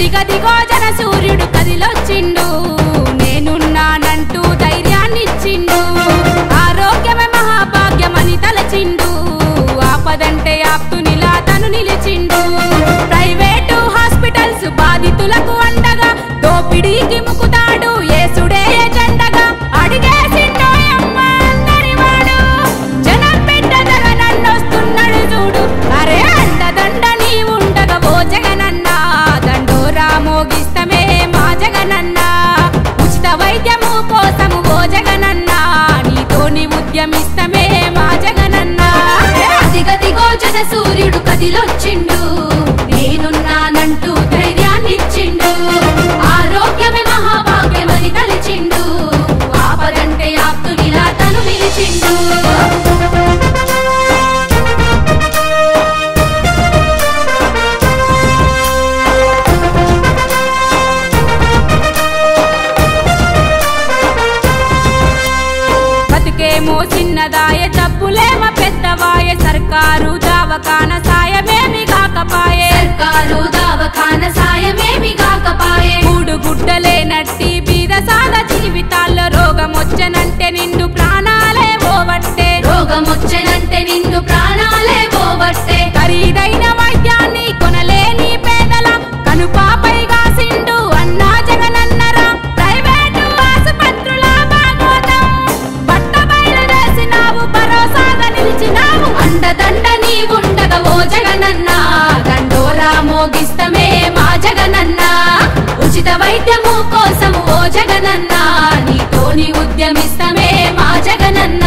అదిగదిగో జన సూర్యుడు కదిలొచ్చిండు నేనున్నానంటూ ధైర్యాన్నిచ్చిండు ఆరోగ్యమే మహాభాగ్యమని తలచిండు ఆపదంటే ఆప్తునిలా తను నిలిచిండు ప్రైవేటు హాస్పిటల్స్ బాధితులకు అండగా దోపిడీకి ముకుతాడు ఏసుడే జెండగా అడిగేసిండో అమ్మ అందరివాడు జనం బిడ్డ జగనన్నొస్తున్నాడు చూడు అరే అండదండ నీ ఉండగా ఓ జగనన్న దండోరా మోగిస్తమే మా జగనన్న ఉచిత వైద్యము కోసము ఓ జగనన్న నీతోని ఉద్యమిస్తమే మా జగనన్న అదిగదిగో జన సూర్యుడు కదిలొచ్చిండు నేనున్నానంటూ ధైర్యాన్నిచ్చిండు ఆరోగ్యమే మహాభాగ్యమని తలిచిండు ఆపదంటే ఆప్తునిలా తను నిలిచిండు బతుకేమో చిన్నదాయ జబ్బులేమ పెద్దవాయ సర్కారు దవాఖాన సాయమేమి కాకపాయే సర్కారు దవాఖాన సాయమేమి కాకపాయే మూడు గుడ్డలేనట్టి బీద సాద జీవితాల్లో రోగం వచ్చనంటే నిండు ప్రాణాలే పోవట్టే రోగమొచ్చెనంటే నిండు ప్రాణాలే పోబట్టే ఖరీదైన వైద్యాన్ని కొనలేని పేదల కనుపాపై కాసిండు అన్నా జగనన్నరా ప్రైవేటు ఆసుపత్రుల బాగోతం పట్టబయలు చేసినావు భరోసాగా నిలిచినావు అండదండ నీ ఉండగా ఓ జగనన్న దండోరా మోగిస్తమే మా జగనన్న ఉచిత వైద్యము కోసము ఓ జగనన్న నీతోని ఉద్యమిస్తమే మా జగనన్న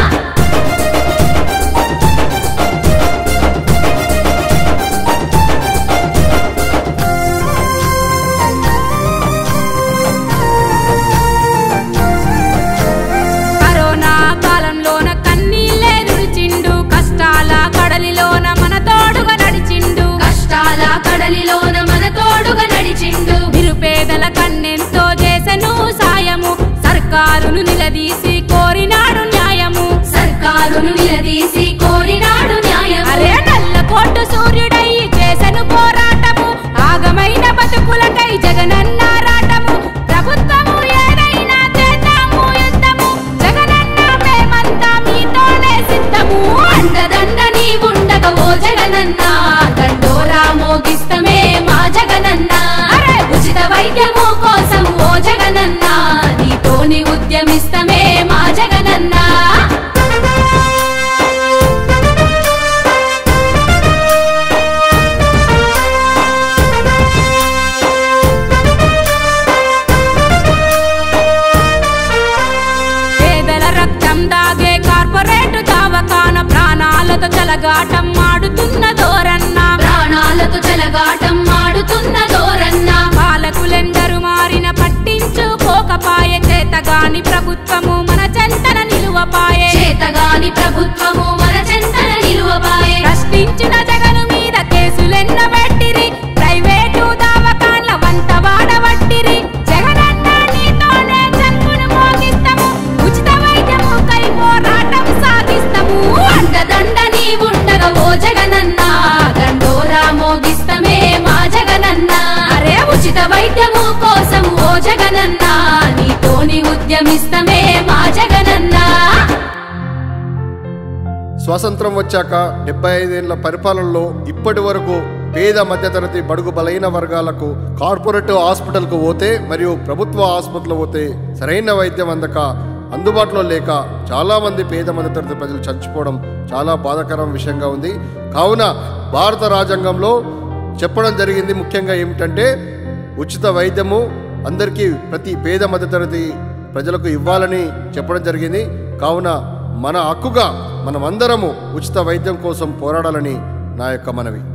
కరోనా కాలంలోన కన్నీళ్ళే తుడిచిండు కష్టాల కడలిలోన మన తోడుగా నడిచిండు కష్టాల కడలిలోన మన తోడుగా నడిచిండు నిరుపేదల కన్నెంతో చేసెను సాయము సర్కారును నిలదీసి కోరినాడు న్యాయము సర్కారును నిలదీసి కోరినాడు న్యాయం అరే నల్ల కోటు సూర్యుడై చేసెను పోరాటము ఆగమైన బతుకులకై జగనన్న రాటము ప్రభుత్వము ఏదైనా చేద్దాము యుద్ధము జగనన్న మేమంతా మీతోనే సిద్ధము అండదండ నీ ఉండగా ఓ జగనన్న దండోరా మోగిస్తమే మా జగనన్న అరే! ఉచిత వైద్యము కోసం ఓ జగనన్న నీతోని ఉద్యమిస్తమే మా జగనన్న పేదల రక్తం దాగే కార్పొరేట్ దవాఖాన ప్రాణాలతో చెలగాటం ఆడుతున్న దోరన్న ప్రాణాలతో చెలగాటం ఆడుతున్న దోరన్న పాలకులెందరు మారిన పట్టించుకోకపాయే చేతగాని ప్రభుత్వము మన చెంతన నిలువపాయే చేతగాని ప్రభుత్వము మన చెంతన నిలువబాయే ప్రశ్నించిన జగను మీద కేసులెన్న పెట్టిరి ప్రైవేటు దవాఖాన్ల వంత వాడబట్టిరి జగనన్న నీతోనే చెప్పును మోగిస్తాము ఉచిత వైద్యము కై పోరాటం సాగిస్తాము అండదండ నీ ఉండగా ఓ జగనన్న దండోరా మోగిస్తమే మా జగనన్న అరే ఉచిత వైద్యము కోసం ఓ జగనన్న నీతోని ఉద్యమిస్తమే మా జగనన్న స్వాతంత్రం వచ్చాక డెబ్బై ఐదేళ్ల పరిపాలనలో ఇప్పటి వరకు పేద మధ్యతరగతి బడుగు బలైన వర్గాలకు కార్పొరేట్ హాస్పిటల్కు పోతే మరియు ప్రభుత్వ ఆసుపత్రులు పోతే సరైన వైద్యం అందక అందుబాటులో లేక చాలామంది పేద మధ్యతరగతి ప్రజలు చచ్చిపోవడం చాలా బాధాకరం విషయంగా ఉంది కావున భారత రాజ్యాంగంలో చెప్పడం జరిగింది ముఖ్యంగా ఏమిటంటే ఉచిత వైద్యము అందరికీ ప్రతి పేద మధ్యతరగతి ప్రజలకు ఇవ్వాలని చెప్పడం జరిగింది కావున మన హక్కుగా మనమందరము ఉచిత వైద్యం కోసం పోరాడాలని నా యొక్క మనవి